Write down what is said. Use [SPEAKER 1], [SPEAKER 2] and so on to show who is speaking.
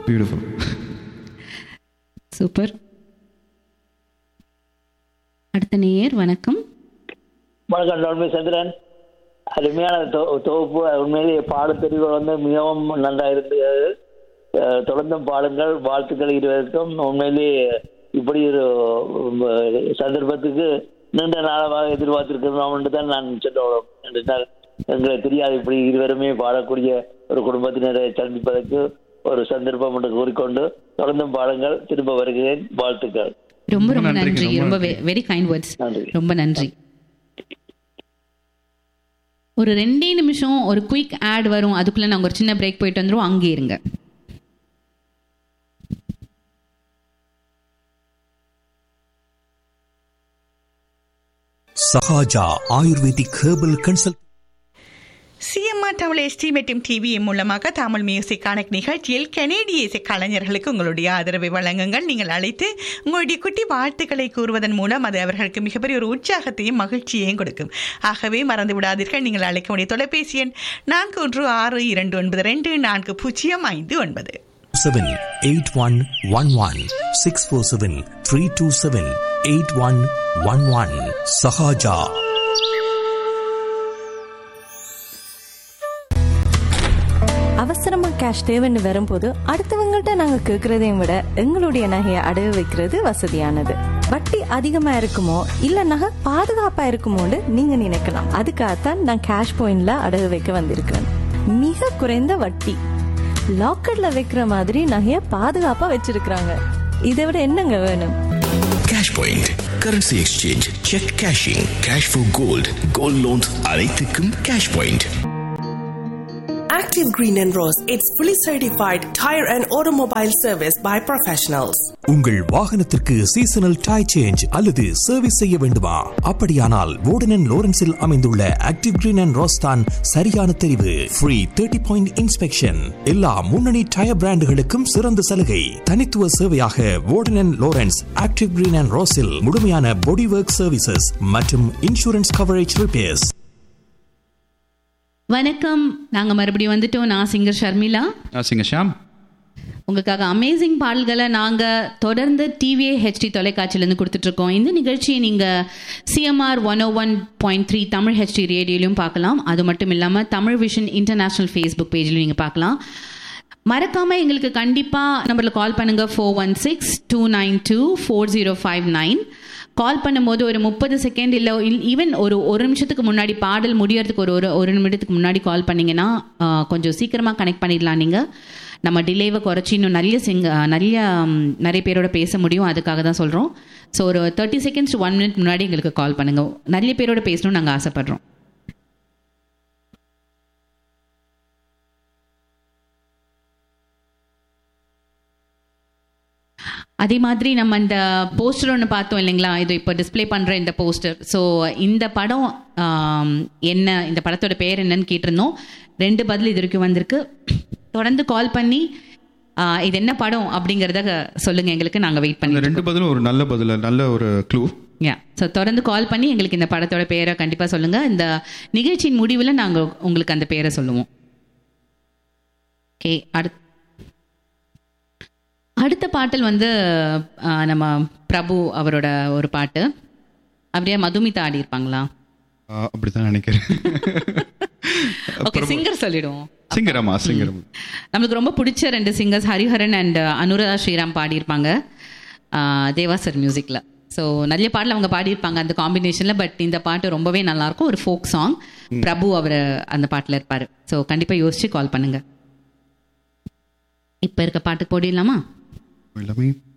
[SPEAKER 1] Beautiful
[SPEAKER 2] super அடுத்த நேயர் வணக்கம்
[SPEAKER 3] வணக்கம் டாக்டர் சந்திரன் அருமையான தொ- தொகுப்பு உண்மையிலேயே பாடத்தெரிவுகள் வந்து மிகவும் நல்லா இருந்தது அஹ், தொடர்ந்தும் பாடுங்கள் வாழ்த்துக்கள் இருவருக்கும் உண்மையிலேயே இப்படி ஒரு உம், சந்தர்ப்பத்துக்கு நீண்ட நாளாக எதிர்பார்த்திருக்கிறோம் என்று தான் நான் சொல்லுவோம் என்றால் எங்களுக்கு தெரியாது இப்படி இருவருமே பாடக்கூடிய ஒரு குடும்பத்தினரை சந்திப்பதற்கு ஒரு சந்தர்ப்பம் என்று கூறிக்கொண்டு தொடர்ந்தும் பாடுங்கள் திரும்ப வருகிறேன் வாழ்த்துக்கள்
[SPEAKER 2] ரொம்ப
[SPEAKER 1] ரொம்ப
[SPEAKER 2] ரொம்ப
[SPEAKER 1] நன்றிங்க,
[SPEAKER 2] நன்றி
[SPEAKER 1] ரொம்ப
[SPEAKER 2] ரொம்ப
[SPEAKER 1] நன்றி.
[SPEAKER 2] வெரி கைண்ட் வேர்ட்ஸ்
[SPEAKER 3] நன்றி.
[SPEAKER 2] ரொம்ப நன்றி ஒரு ரெண்டே நிமிஷம் ஒரு குயிக் ஆட் வரும் அதுக்குள்ள நாங்க ஒரு சின்ன பிரேக் போயிட்டு வந்துருவோம் அங்கே இருங்க
[SPEAKER 4] Sahaja ayurvedic herbal consult
[SPEAKER 5] CMR Tamil SD மற்றும் டிவிஎம் மூலமாக தமிழ் மியூசிக் கணக்கு நிகழ்ச்சியில் கனேடிய இசை கலைஞர்களுக்கு உங்களுடைய ஆதரவை வழங்குங்கள் நீங்கள் அழைத்து உங்களுடைய குட்டி வாழ்த்துக்களை கூறுவதன் மூலம் அது அவர்களுக்கு மிகப்பெரிய ஒரு உற்சாகத்தையும் மகிழ்ச்சியையும் கொடுக்கும் ஆகவே மறந்து விடாதீர்கள் நீங்கள் அழைக்க வேண்டிய தொலைபேசி எண் நான்கு ஒன்று ஆறு இரண்டு ஒன்பது ரெண்டு நான்கு பூஜ்ஜியம் ஐந்து ஒன்பது
[SPEAKER 4] seven eight one one one six four seven three two seven eight one one one Sahaja
[SPEAKER 6] அவசரமா கேஷ் தேவைன்னு வரும்போது அடுத்தவங்கள்ட்ட நாங்க கேக்குறதையும் விட எங்களுடைய நகையை அடகு வைக்கிறது வசதியானது வட்டி அதிகமா இருக்குமோ இல்ல நகை பாதுகாப்பா இருக்குமோன்னு நீங்க நினைக்கலாம் அதுக்காகத்தான் நான் கேஷ் பாயிண்ட்ல அடகு வைக்க வந்திருக்கிறேன் மிக குறைந்த வட்டி லாக்கர்ல வைக்கிற மாதிரி நகைய பாதுகாப்பா வச்சிருக்கிறாங்க இதை விட என்னங்க வேணும்
[SPEAKER 7] cash point currency exchange cheque cashing cash for gold gold loans அனைத்துக்கும் cash point
[SPEAKER 8] Active Green and Rose, it's fully certified tire and automobile service by professionals.
[SPEAKER 4] உங்கள் வாகனத்திற்கு சீசனல் டை சேஞ்ச் அல்லது சர்வீஸ் செய்ய வேண்டுமா அப்படியானால் வோர்டன் லோரன்ஸில் அமைந்துள்ள ஆக்டிவ் கிரீன் அண்ட் ரோஸ்தான் சரியான தெரிவு ஃப்ரீ தேர்ட்டி பாயிண்ட் இன்ஸ்பெக்ஷன் எல்லா முன்னணி டயர் பிராண்டுகளுக்கும் சிறந்த சலுகை தனித்துவ சேவையாக Worden Lawrence active green and ரோஸில் முழுமையான பாடி ஒர்க் சர்வீசஸ் மற்றும் இன்சூரன்ஸ் கவரேஜ் ரிப்பேர்ஸ்
[SPEAKER 2] வணக்கம் நாங்க மறுபடியும் வந்துட்டோம் நான் சிங்கர் ஷர்மிளா
[SPEAKER 1] சிங்க ஷாம்
[SPEAKER 2] உங்களுக்காக அமேசிங் பாடல்களை நாங்கள் தொடர்ந்து டிவிஏ ஹெச்டி தொலைக்காட்சியிலேருந்து கொடுத்துட்ருக்கோம் இந்த நிகழ்ச்சியை நீங்கள் CMR one o one point three Tamil HD ரேடியோலையும் பார்க்கலாம் அது மட்டும் இல்லாமல் தமிழ் விஷன் இன்டர்நேஷ்னல் ஃபேஸ்புக் பேஜ்லையும் நீங்கள் பார்க்கலாம் மறக்காமல் எங்களுக்கு கண்டிப்பாக நம்பரில் கால் பண்ணுங்கள் four one six two nine two four zero five nine call பண்ணும்போது ஒரு முப்பது செகண்ட் இல்லை ஈவன் ஒரு ஒரு நிமிஷத்துக்கு முன்னாடி பாடல் முடியறதுக்கு ஒரு ஒரு ஒரு நிமிடத்துக்கு முன்னாடி கால் பண்ணீங்கன்னா ஆ, கொஞ்சம் சீக்கிரமாக கனெக்ட் பண்ணிடலாம் நீங்கள் நம்ம டிலேவை குறைச்சி இன்னும் நிறைய சிங்க நிறைய ம், நிறைய பேரோட பேச முடியும் அதுக்காக தான் சொல்கிறோம் ஸோ ஒரு தேர்ட்டி செகண்ட்ஸ் ஒன் மினிட் முன்னாடி எங்களுக்கு கால் பண்ணுங்கள் நிறைய பேரோட பேசணும்னு நாங்கள் ஆசைப்படுறோம் அதே மாதிரி நம்ம இந்த போஸ்டர் ஒன்று பார்த்தோம் இல்லைங்களா இது இப்போ டிஸ்ப்ளே பண்ணுற இந்த போஸ்டர் ஸோ இந்த படம் ஆம், என்ன இந்த படத்தோட பேர் என்னன்னு கேட்டிருந்தோம் ரெண்டு பதில் இது வரைக்கும் வந்திருக்கு தொடர்ந்து கால் பண்ணி ஆ, இது என்ன படம் அப்படிங்கிறத சொல்லுங்க எங்களுக்கு நாங்கள் வெயிட்
[SPEAKER 1] அந்த
[SPEAKER 2] பண்ணி
[SPEAKER 1] ரெண்டு பதிலும் ஒரு நல்ல பதில் நல்ல ஒரு க்ளூ
[SPEAKER 2] யா ஸோ தொடர்ந்து கால் பண்ணி எங்களுக்கு இந்த படத்தோட பேரை கண்டிப்பாக சொல்லுங்க இந்த நிகழ்ச்சியின் முடிவில் நாங்கள் உங்களுக்கு அந்த பேரை சொல்லுவோம் ஓகே அடுத் அடுத்த பாட்டல் வந்து ஆ, நம்ம பிரபு அவரோட ஒரு பாட்டு அப்படியே மதுமிதா ஆடி இருப்பாங்களா
[SPEAKER 1] அப்படித்தான் நினைக்கிறேன்
[SPEAKER 2] ஓகே சிங்கர் சொல்லிடுவோம்
[SPEAKER 1] சிங்கரமா சிங்கரம்
[SPEAKER 2] நம்மளுக்கு ரொம்ப பிடிச்ச ரெண்டு சிங்கர்ஸ் ஹரிஹரன் அண்ட் அனுராதா ஸ்ரீராம் பாடியிருப்பாங்க ஆ, தேவா சார் மியூசிக்கில் ஸோ நிறைய பாடல் அவங்க பாடியிருப்பாங்க அந்த காம்பினேஷனில் பட் இந்த பாட்டு ரொம்பவே நல்லாயிருக்கும் ஒரு ஃபோக் சாங் பிரபு அவர் அந்த பாட்டில் இருப்பார் ஸோ கண்டிப்பாக யோசிச்சு கால் பண்ணுங்க இப்போ இருக்க பாட்டுக்கு போடிடலாமா
[SPEAKER 1] எல்லாமே